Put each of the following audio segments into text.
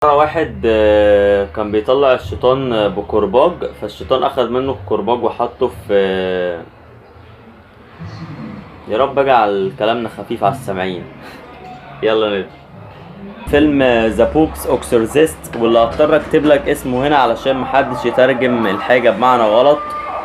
واحد آه، كان بيطلع الشيطان بكرباج فالشيطان اخذ منه الكرباج وحطه في يا رب اجعل كلامنا خفيف على السامعين يلا نبدا فيلم ذا بوكس اوكسورزيست واللي هضطر اكتب لك اسمه هنا علشان محدش يترجم الحاجه بمعنى غلط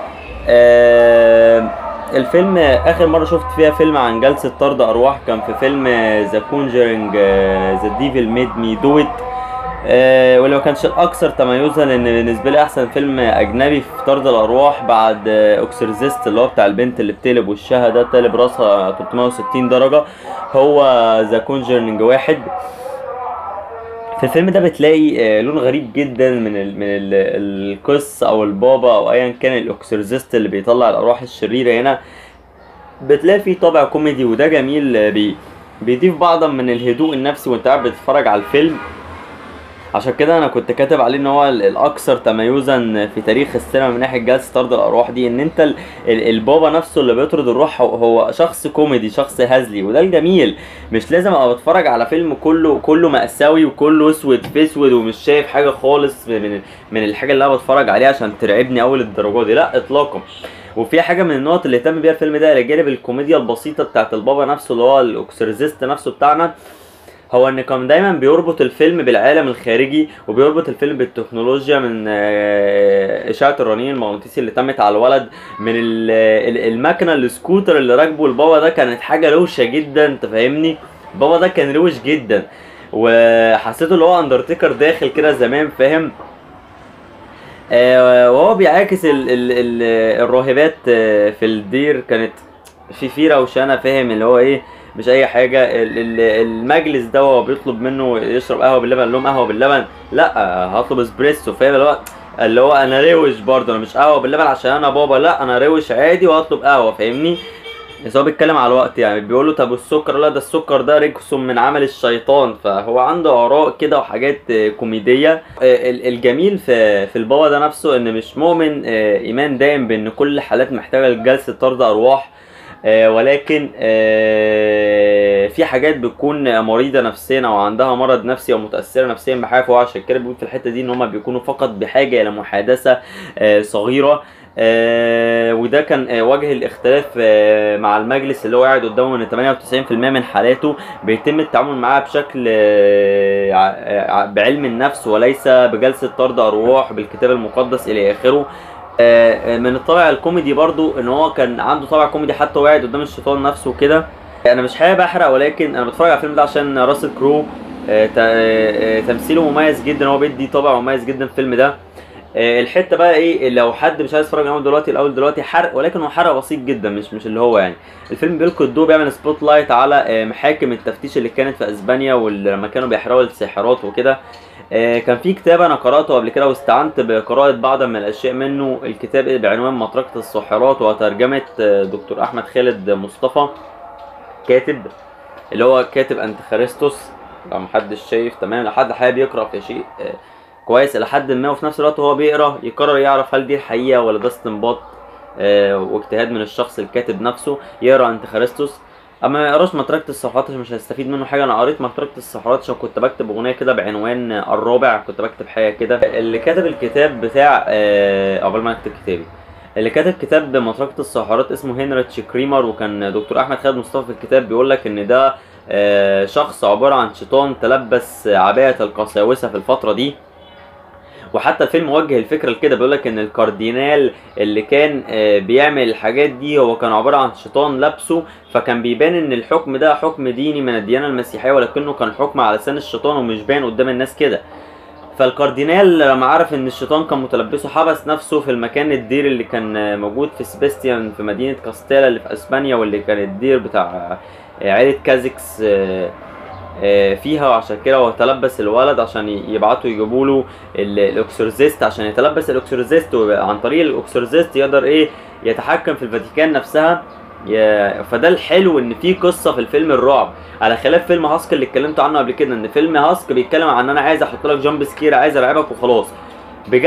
آه الفيلم اخر مره شفت فيها فيلم عن جلسه طرد ارواح كان في فيلم ذا كونجرينج ذا ديفل ميد مي دو ات واللي ما كانش الاكثر تميزا لان بالنسبه لي احسن فيلم اجنبي في طرد الارواح بعد اوكسرزيست اللي هو بتاع البنت اللي بتقلب وشها ده تقلب راسها 360 درجه هو ذا كونجرينج واحد في الفيلم ده بتلاقي آه، لون غريب جدا من ال من ال القص او البابا او ايا كان الاكسورزيست اللي بيطلع الارواح الشريره هنا بتلاقي فيه طابع كوميدي وده جميل آه، بي بيضيف بعضا من الهدوء النفسي وانت قاعد بتتفرج على الفيلم عشان كده انا كنت كاتب عليه ان هو ال- الاكثر تميزا في تاريخ السينما من ناحيه جلسه طرد الارواح دي ان انت ال- ال- البابا نفسه اللي بيطرد الروح هو- هو شخص كوميدي شخص هزلي وده الجميل مش لازم ابقى بتفرج على فيلم كله كله مأساوي وكله اسود في اسود ومش شايف حاجه خالص من من الحاجه اللي انا بتفرج عليها عشان ترعبني اول الدرجات دي لا اطلاقا وفي حاجه من النقط اللي اهتم بيها الفيلم ده الى جانب الكوميديا البسيطه بتاعت البابا نفسه اللي هو الاكسرزيست نفسه بتاعنا هو ان كان دايما بيربط الفيلم بالعالم الخارجي وبيربط الفيلم بالتكنولوجيا من آه، اشعه الرنين المغناطيسي اللي تمت على الولد من ال- ال- المكنه السكوتر اللي راكبه البابا ده كانت حاجه روشه جدا انت فاهمني البابا ده كان روش جدا وحسيته اللي هو اندرتيكر داخل كده زمان فاهم آه، وهو بيعاكس ال ال ال الراهبات آه، في الدير كانت في في روشنه فاهم اللي هو ايه مش اي حاجه ال- ال- المجلس ده هو بيطلب منه يشرب قهوه باللبن قال لهم قهوه باللبن لا هطلب اسبريسو فاهم اللي هو اللي هو انا روش برضه انا مش قهوه باللبن عشان انا بابا لا انا روش عادي وهطلب قهوه فاهمني بس هو بيتكلم على الوقت يعني بيقول له طب السكر لا ده السكر ده رجس من عمل الشيطان فهو عنده اراء كده وحاجات آه، كوميديه آه، ال- الجميل في في البابا ده نفسه ان مش مؤمن آه، ايمان دائم بان كل الحالات محتاجه لجلسه طرد ارواح آه، ولكن آه، في حاجات بتكون مريضة نفسيا او عندها مرض نفسي او متأثرة نفسيا بحاجة فهو عشان كده بيقول في الحتة دي ان هما بيكونوا فقط بحاجة الى محادثة آه، صغيرة آه، وده كان آه، وجه الاختلاف آه، مع المجلس اللي هو قاعد قدامه ان 98% من حالاته بيتم التعامل معاها بشكل آه، ع- ع- بعلم النفس وليس بجلسة طرد ارواح بالكتاب المقدس الى اخره آه، من الطابع الكوميدي برضو ان هو كان عنده طابع كوميدي حتى وهو قاعد قدام الشيطان نفسه كده انا مش حابب احرق ولكن انا بتفرج على الفيلم ده عشان راسل كرو آه، ت- آه، تمثيله مميز جدا هو بيدي طابع مميز جدا في الفيلم ده آه، الحته بقى ايه لو حد مش عايز يتفرج عليه دلوقتي الاول دلوقتي حرق ولكن هو حرق بسيط جدا مش مش اللي هو يعني الفيلم بيلقي الضوء بيعمل سبوت لايت على آه، محاكم التفتيش اللي كانت في اسبانيا ولما كانوا بيحرقوا الساحرات وكده آه، كان في كتاب انا قراته قبل كده واستعنت بقراءة بعض من الاشياء منه الكتاب بعنوان مطرقة الساحرات وترجمة آه، دكتور احمد خالد مصطفى كاتب اللي هو كاتب انتخارستوس لو محدش شايف تمام لو حد حابب يقرا في شيء آه، كويس الى حد ما وفي نفس الوقت هو بيقرا يقرر يعرف هل دي الحقيقه ولا ده استنباط آه، واجتهاد من الشخص الكاتب نفسه يقرا انتخارستوس اما ما يقراش مطرقة السحرات عشان مش هيستفيد منه حاجه انا قريت مطرقة السحرات عشان كنت بكتب اغنيه كده بعنوان آه، الرابع كنت بكتب حاجه كده اللي كاتب الكتاب بتاع آه، قبل ما اكتب كتابي اللي كاتب كتاب مطرقة السحرات اسمه هنريتش كريمر وكان دكتور احمد خالد مصطفى في الكتاب بيقول لك ان ده آه، شخص عباره عن شيطان تلبس عباءة القساوسه في الفتره دي وحتى الفيلم موجه الفكره لكده بيقول لك ان الكاردينال اللي كان آه، بيعمل الحاجات دي هو كان عباره عن شيطان لابسه فكان بيبان ان الحكم ده حكم ديني من الديانه المسيحيه ولكنه كان حكم على لسان الشيطان ومش باين قدام الناس كده فالكاردينال لما عرف ان الشيطان كان متلبسه حبس نفسه في المكان الدير اللي كان آه، موجود في سبيستيان في مدينه كاستيلا اللي في اسبانيا واللي كان الدير بتاع آه، عائله كازكس آه، آه، فيها وعشان كده هو تلبس الولد عشان ي- يبعتوا يجيبوا له ال- الاكسورزيست عشان يتلبس الاكسورزيست وعن طريق الاكسورزيست يقدر ايه يتحكم في الفاتيكان نفسها يا- فده الحلو ان في قصه في الفيلم الرعب على خلاف فيلم هاسك اللي اتكلمت عنه قبل كده ان فيلم هاسك بيتكلم عن ان انا عايز احط لك جامب سكير عايز ارعبك وخلاص بجد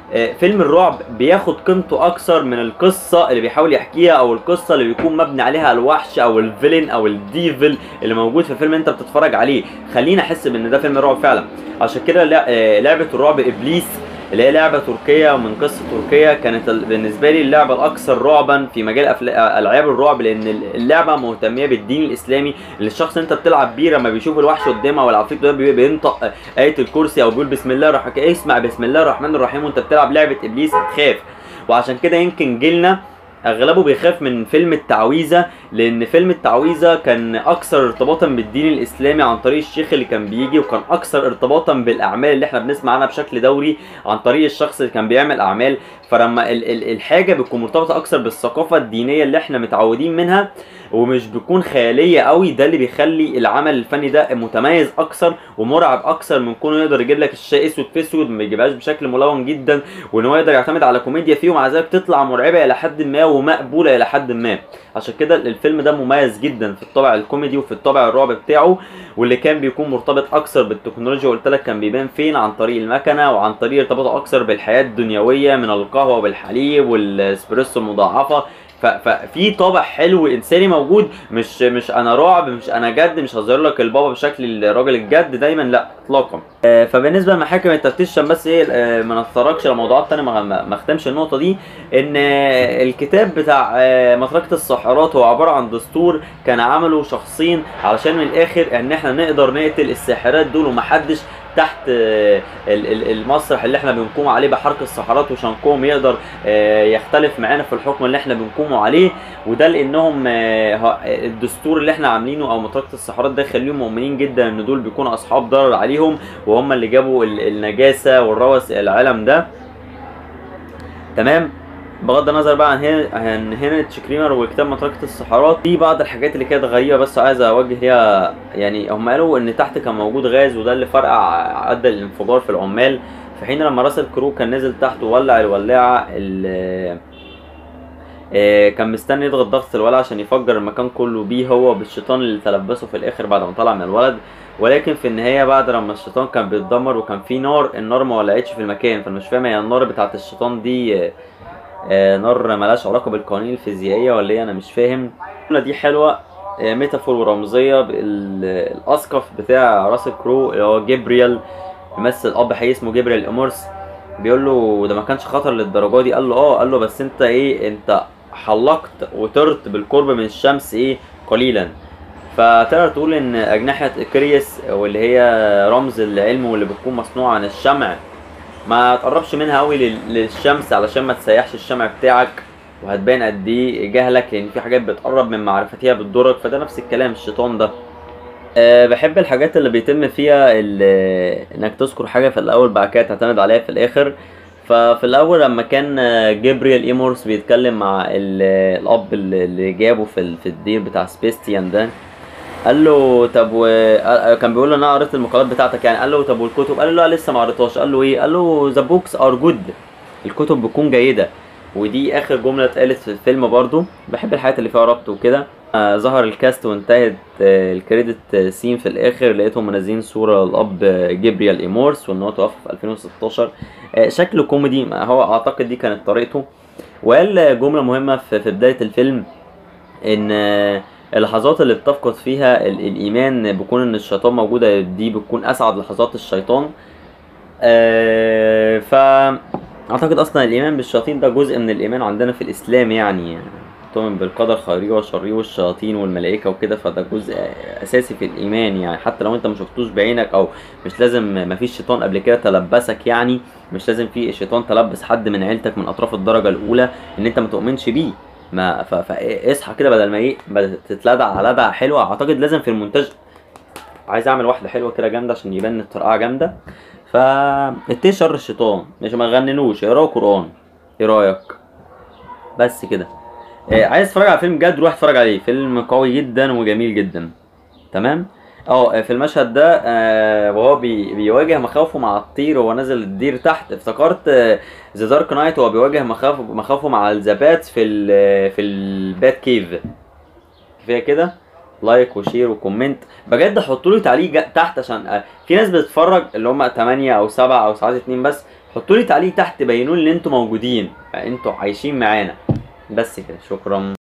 آه، فيلم الرعب بياخد قيمته اكثر من القصه اللي بيحاول يحكيها او القصه اللي بيكون مبني عليها الوحش او الفيلن او الديفل اللي موجود في الفيلم اللي انت بتتفرج عليه خلينا احس بان ده فيلم رعب فعلا عشان كده لع- آه، لعبه الرعب ابليس اللي هي لعبه تركيه ومن قصه تركيه كانت ال- بالنسبه لي اللعبه الاكثر رعبا في مجال أفلا- آه، العاب الرعب لان اللعبه مهتميه بالدين الاسلامي اللي الشخص اللي انت بتلعب بيه لما بيشوف الوحش قدامه او العفريت ده بي- بينطق آه، ايه الكرسي او بيقول بسم الله الرحمن اسمع بسم الله الرحمن الرحيم وانت بتلعب لعبه ابليس تخاف وعشان كده يمكن جيلنا اغلبه بيخاف من فيلم التعويذه لان فيلم التعويذه كان اكثر ارتباطا بالدين الاسلامي عن طريق الشيخ اللي كان بيجي وكان اكثر ارتباطا بالاعمال اللي احنا بنسمع عنها بشكل دوري عن طريق الشخص اللي كان بيعمل اعمال فلما ال ال الحاجه بتكون مرتبطه اكثر بالثقافه الدينيه اللي احنا متعودين منها ومش بتكون خياليه قوي ده اللي بيخلي العمل الفني ده متميز اكثر ومرعب اكثر من كونه يقدر يجيب لك الشيء اسود في اسود ما يجيبهاش بشكل ملون جدا وان هو يقدر يعتمد على كوميديا فيه ومع ذلك تطلع مرعبه الى حد ما ومقبوله الى حد ما عشان كده الفيلم ده مميز جدا في الطابع الكوميدي وفي الطابع الرعب بتاعه واللي كان بيكون مرتبط اكثر بالتكنولوجيا قلت لك كان بيبان فين عن طريق المكنه وعن طريق ارتباطه اكثر بالحياه الدنيويه من القهوه والحليب والاسبريسو المضاعفه ف- ففي طابع حلو انساني موجود مش مش انا رعب مش انا جد مش هظهر لك البابا بشكل الراجل الجد دايما لا اطلاقا آه، فبالنسبه لمحاكم التفتيش عشان بس ايه آه، ما نتطرقش لموضوعات تانية ما ما- ما اختمش النقطه دي ان آه، الكتاب بتاع آه، مطرقه الساحرات هو عباره عن دستور كان عمله شخصين علشان من الاخر ان احنا نقدر نقتل الساحرات دول ومحدش تحت آه، ال- ال- المسرح اللي احنا بنقوم عليه بحرق السحرات وشنقهم يقدر آه، يختلف معانا في الحكم اللي احنا بنقومه عليه وده لانهم آه، ه- الدستور اللي احنا عاملينه او مطرقه السحرات ده يخليهم مؤمنين جدا ان دول بيكونوا اصحاب ضرر عليهم وهم اللي جابوا ال- النجاسه والروث العالم ده تمام بغض النظر بقى عن هن- عن هنريتش كريمر وكتاب مطرقة السحرات في بعض الحاجات اللي كانت غريبة بس عايز اوجه ليها يعني هم قالوا ان تحت كان موجود غاز وده اللي فرقع ادى الانفجار في العمال في حين لما راسل كرو كان نزل تحت وولع الولاعة ال- آه، كان مستني يضغط ضغط الولع عشان يفجر المكان كله بيه هو بالشيطان اللي تلبسه في الاخر بعد ما طلع من الولد ولكن في النهايه بعد لما الشيطان كان بيتدمر وكان في نار النار ما ولعتش في المكان فانا مش فاهم هي النار بتاعت الشيطان دي آه، آه، نار ملهاش علاقه بالقوانين الفيزيائيه ولا ايه انا مش فاهم الجمله دي حلوه آه، ميتافور ورمزيه بال- الاسقف بتاع راس كرو اللي هو جبريل بيمثل اب حقيقي اسمه جبريل امورس بيقول له ده ما كانش خطر للدرجه دي قال له اه قال له بس انت ايه انت حلقت وطرت بالقرب من الشمس ايه قليلا فتقدر تقول ان اجنحه اكريس واللي هي رمز العلم واللي بتكون مصنوعه عن الشمع ما تقربش منها قوي لل- للشمس علشان ما تسيحش الشمع بتاعك وهتبان قد ايه جهلك لان في حاجات بتقرب من معرفتها بتضرك فده نفس الكلام الشيطان ده أه بحب الحاجات اللي بيتم فيها ال- انك تذكر حاجه في الاول بعد كده تعتمد عليها في الاخر ففي الاول لما كان آه، جبريل ايمورس بيتكلم مع ال- الاب اللي اللي جابه في ال- في الدير بتاع سبيستيان ده قال له طب و... آه، كان بيقول له انا قريت المقالات بتاعتك يعني قال له طب والكتب قال له لا لسه ما قريتهاش قال له ايه قال له ذا بوكس ار جود الكتب بتكون جيده ودي اخر جمله اتقالت في الفيلم برضو بحب الحاجات اللي فيها ربط وكده آه ظهر الكاست وانتهت آه الكريدت آه، سين في الاخر لقيتهم منزلين صوره الاب آه، جبريل ايمورس وان هو توفى في 2016 آه شكله كوميدي ما هو اعتقد دي كانت طريقته وقال جمله مهمه في, في بدايه الفيلم ان آه، اللحظات اللي بتفقد فيها ال- الايمان بيكون ان الشيطان موجوده دي بتكون اسعد لحظات الشيطان آه، فاعتقد اصلا الايمان بالشياطين ده جزء من الايمان عندنا في الاسلام يعني تؤمن بالقدر خيره وشره والشياطين والملائكه وكده فده جزء اساسي في الايمان يعني حتى لو انت ما شفتوش بعينك او مش لازم ما فيش شيطان قبل كده تلبسك يعني مش لازم في شيطان تلبس حد من عيلتك من اطراف الدرجه الاولى ان انت ما تؤمنش بيه ما ف- فاصحى كده بدل ما ايه بدل تتلدع لدعه حلوه اعتقد لازم في المونتاج عايز اعمل واحده حلوه كده جامده عشان يبان ان الطرقعه جامده فاتقي شر الشيطان مش ما غننوش اقراوا قران ايه رايك بس كده آه، عايز تتفرج على فيلم جد روح اتفرج عليه فيلم قوي جدا وجميل جدا تمام اه في المشهد ده آه وهو بي بيواجه مخاوفه مع الطير وهو نازل الدير تحت افتكرت ذا دارك نايت وهو بيواجه مخاوفه مخاوفه مع الزبات في ال في البات كيف كفايه كده لايك وشير وكومنت بجد حطوا لي تعليق جا- تحت عشان آه، في ناس بتتفرج اللي هم 8 او 7 او ساعات 2 بس حطوا لي تعليق تحت بينوا لي ان انتوا موجودين انتوا عايشين معانا بس كده شكرا